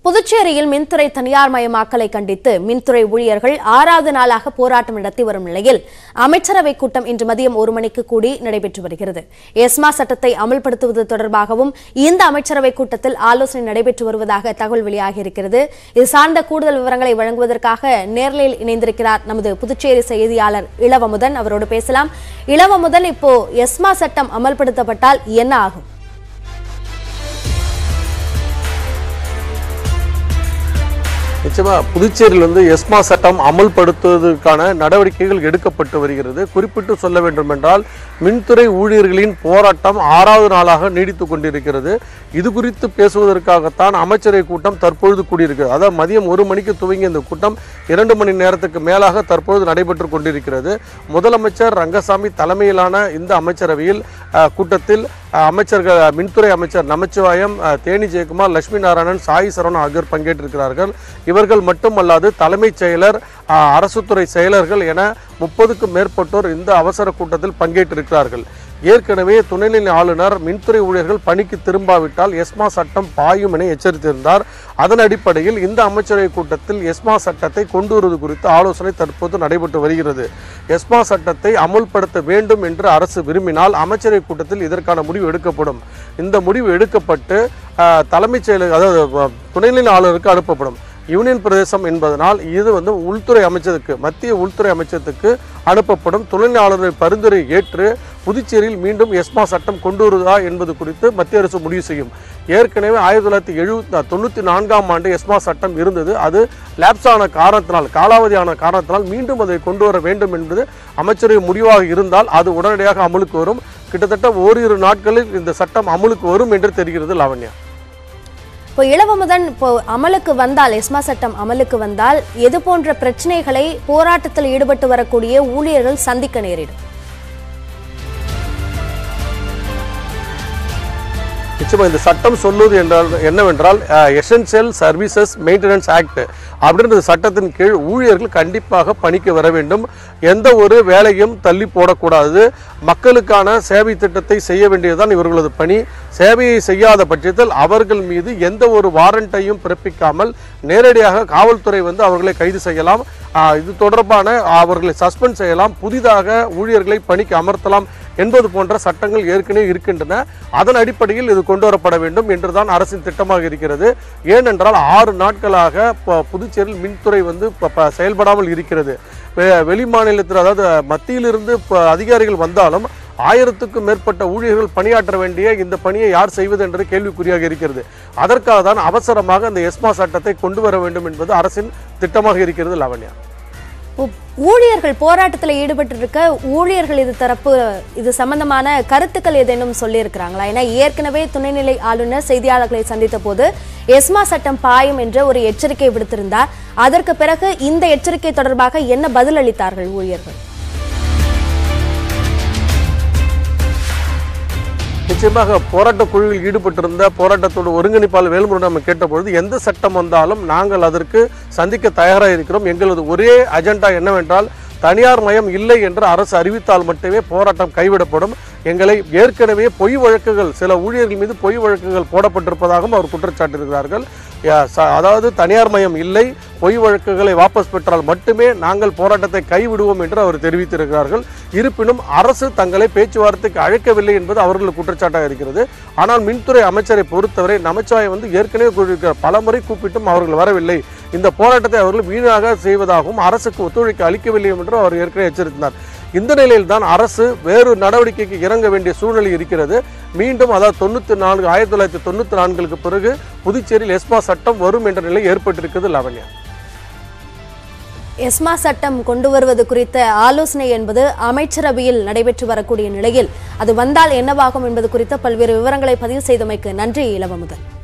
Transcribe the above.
புதுச்சேரியில் மின்துறை தனியார் மயமாக்கலை கண்டித்து மின்துறை ஊழியர்கள் ஆறாவது நாளாக போராட்டம் நடத்தி வரும் நிலையில் அமைச்சரவை கூட்டம் இன்று மதியம் ஒரு மணிக்கு கூடி நடைபெற்று வருகிறது எஸ்மா சட்டத்தை அமல்படுத்துவது தொடர்பாகவும் இந்த அமைச்சரவை கூட்டத்தில் ஆலோசனை நடைபெற்று வருவதாக தகவல் வெளியாகியிருக்கிறது இது சார்ந்த கூடுதல் விவரங்களை வழங்குவதற்காக நேர்லையில் இணைந்திருக்கிறார் நமது புதுச்சேரி செய்தியாளர் இளவமுதன் அவரோடு பேசலாம் இளவமுதன் இப்போ எஸ்மா சட்டம் அமல்படுத்தப்பட்டால் என்ன ஆகும் நிச்சயமா புதுச்சேரியில் வந்து எஸ்மா சட்டம் அமல்படுத்துவதற்கான நடவடிக்கைகள் எடுக்கப்பட்டு வருகிறது குறிப்பிட்டு சொல்ல வேண்டும் என்றால் மின்துறை ஊழியர்களின் போராட்டம் ஆறாவது நாளாக நீடித்துக் கொண்டிருக்கிறது இது குறித்து பேசுவதற்காகத்தான் அமைச்சரவை கூட்டம் தற்பொழுது கூடியிருக்கிறது அதாவது மதியம் ஒரு மணிக்கு துவங்கிய இந்த கூட்டம் இரண்டு மணி நேரத்துக்கு மேலாக தற்பொழுது நடைபெற்று கொண்டிருக்கிறது முதலமைச்சர் ரங்கசாமி தலைமையிலான இந்த அமைச்சரவையில் அஹ், கூட்டத்தில் அஹ், அமைச்சர்கள் மின்துறை அமைச்சர் நமச்சிவாயம் அஹ், தேனி ஜெயக்குமார் லட்சுமி நாராயணன் சாய் சரவணன் ஆகியோர் பங்கேற்றிருக்கிறார்கள் இவர்கள் மட்டுமல்லாது தலைமைச் செயலர் அஹ், அரசுத்துறை செயலர்கள் என முப்பதுக்கும் மேற்பட்டோர் இந்த அவசர கூட்டத்தில் பங்கேற்றிருக்கிறார்கள் ஏற்கனவே துணைநிலை ஆளுநர் மின்துறை ஊழியர்கள் பணிக்கு திரும்பாவிட்டால் எஸ்மா சட்டம் பாயும் என எச்சரித்திருந்தார் அதன் அடிப்படையில் இந்த அமைச்சரவை கூட்டத்தில் எஸ்மா சட்டத்தை கொண்டு வருவது குறித்து ஆலோசனை தற்போது நடைபெற்று வருகிறது எஸ்மா சட்டத்தை அமுல்படுத்த வேண்டும் என்று அரசு விரும்பினால் அமைச்சரவை கூட்டத்தில் இதற்கான முடிவு எடுக்கப்படும் இந்த முடிவு எடுக்கப்பட்டு அஹ், தலைமைச் செயலர் அதாவது அஹ், துணைநிலை ஆளுநருக்கு அனுப்பப்படும் யூனியன் பிரதேசம் என்பதனால் இது வந்து உள்துறை அமைச்சருக்கு மத்திய உள்துறை அமைச்சத்துக்கு அனுப்பப்படும் துணைநிலை ஆளுநர் பரிந்துரை ஏற்று புதுச்சேரியில் மீண்டும் எஸ்மா சட்டம் கொண்டு வருவதா என்பது குறித்து மத்திய அரசு முடிவு செய்யும் ஏற்கனவே ஆயிரத்தி தொள்ளாயிரத்தி எழுபத்தி தொண்ணூற்றி நான்காம் ஆண்டு எஸ்மா சட்டம் இருந்தது அது லேப்ஸ் ஆன காரணத்தினால் காலாவதியான காரணத்தினால் மீண்டும் அதை கொண்டு வர வேண்டும் என்பது அமைச்சரவை முடிவாக இருந்தால் அது உடனடியாக அமலுக்கு வரும் கிட்டத்தட்ட ஓரிரு நாட்களில் இந்த சட்டம் அமலுக்கு வரும் என்று தெரிகிறது லாவண்யா இப்போ இளவமுதன் இப்போ அமலுக்கு வந்தால் எஸ்மா சட்டம் அமலுக்கு வந்தால் எது போன்ற பிரச்சனைகளை போராட்டத்தில் ஈடுபட்டு வரக்கூடிய ஊழியர்கள் சந்திக்க நேரிடும் நிச்சயமா இந்த சட்டம் சொல்லுவது என்றால் என்னவென்றால் எசென்சியல் சர்வீசஸ் மெயின்டெனன்ஸ் ஆக்ட் அப்படின்ற சட்டத்தின் கீழ் ஊழியர்கள் கண்டிப்பாக பணிக்கு வர வேண்டும் எந்த ஒரு வேலையும் தள்ளி போடக்கூடாது மக்களுக்கான சேவை திட்டத்தை செய்ய வேண்டியதுதான் இவர்களது பணி சேவையை செய்யாத பட்சத்தில் அவர்கள் மீது எந்த ஒரு வாரண்ட்டையும் பிறப்பிக்காமல் நேரடியாக காவல்துறை வந்து அவர்களை கைது செய்யலாம் ஆஹ் இது தொடர்பான அவர்களை சஸ்பெண்ட் செய்யலாம் புதிதாக ஊழியர்களை பணிக்கு அமர்த்தலாம் என்பது போன்ற சட்டங்கள் ஏற்கனவே இருக்கின்றன அதன் அடிப்படையில் இது கொண்டு வரப்பட வேண்டும் என்றுதான் அரசின் திட்டமாக இருக்கிறது ஏனென்றால் ஆறு நாட்களாக ப- புதுச்சேரியில் மின்துறை வந்து ப- ப- செயல்படாமல் இருக்கிறது வெ- வெளி மாநிலத்தில் அதாவது மத்தியிலிருந்து ப- அதிகாரிகள் வந்தாலும் ஆயிரத்துக்கும் மேற்பட்ட ஊழியர்கள் பணியாற்ற வேண்டிய இந்த பணியை யார் செய்வது என்ற கேள்விக்குறியாக இருக்கிறது அதற்காக தான் அவசரமாக அந்த எஸ்மா சட்டத்தை கொண்டு வர வேண்டும் என்பது அரசின் திட்டமாக இருக்கிறது லாவண்யா உ- ஊழியர்கள் போராட்டத்தில் ஈடுபட்டு இருக்க ஊழியர்கள் இது தரப்பு இது சம்பந்தமான கருத்துக்கள் ஏதேனும் சொல்லியிருக்கிறாங்களா ஏன்னா ஏற்கனவே துணைநிலை ஆளுநர் செய்தியாளர்களை சந்தித்த போது எஸ்மா சட்டம் பாயும் என்ற ஒரு எச்சரிக்கை விடுத்திருந்தார் அதற்கு பிறகு இந்த எச்சரிக்கை தொடர்பாக என்ன பதில் அளித்தார்கள் ஊழியர்கள் நிச்சயமாக போராட்ட குழுவில் ஈடுபட்டிருந்த போராட்டத்தோட ஒருங்கிணைப்பாளர் வேலுமுருகன் நம்ம கேட்டபொழுது எந்த சட்டம் வந்தாலும் நாங்கள் அதற்கு சந்திக்க தயாராக இருக்கிறோம் எங்களது ஒரே அஜெண்டா என்னவென்றால் தனியார் மயம் இல்லை என்று அரசு அறிவித்தால் மட்டுமே போராட்டம் கைவிடப்படும் எங்களை ஏற்கனவே பொய் வழக்குகள் சில ஊழியர்கள் மீது பொய் வழக்குகள் போடப்பட்டிருப்பதாகவும் அவர் குற்றச்சாட்டிருக்கிறார்கள் யா, ச- அதாவது தனியார் மயம் இல்லை பொய் வழக்குகளை வாபஸ் பெற்றால் மட்டுமே நாங்கள் போராட்டத்தை கைவிடுவோம் என்று அவர் தெரிவித்திருக்கிறார்கள் இருப்பினும் அரசு தங்களை பேச்சுவார்த்தைக்கு அழைக்கவில்லை என்பது அவர்கள் குற்றச்சாட்டாக இருக்கிறது ஆனால் மின்துறை அமைச்சரை பொறுத்தவரை நமச்சிவாயம் வந்து ஏற்கனவே கூறியிருக்கிறார் பல முறை கூப்பிட்டும் அவர்கள் வரவில்லை இந்த போராட்டத்தை அவர்கள் வீணாக செய்வதாகவும் அரசுக்கு ஒத்துழைக்க அளிக்கவில்லை என்றும் அவர் ஏற்கனவே எச்சரித்தார் இந்த நிலையில் தான் அரசு வேறு நடவடிக்கைக்கு இறங்க வேண்டிய சூழ்நிலை இருக்கிறது மீண்டும் அதாவது தொண்ணூற்றி நான்கு ஆயிரத்தி தொள்ளாயிரத்தி தொண்ணூற்றி நான்குக்கு பிறகு புதுச்சேரியில் எஸ்மா சட்டம் வரும் என்ற நிலை ஏற்பட்டிருக்கிறது லாவண்யா எஸ்மா சட்டம் கொண்டு வருவது குறித்த ஆலோசனை என்பது அமைச்சரவையில் நடைபெற்று வரக்கூடிய நிலையில் அது வந்தால் என்னவாகும் என்பது குறித்த பல்வேறு விவரங்களை பதிவு செய்தமைக்கு நன்றி இளவமுதன்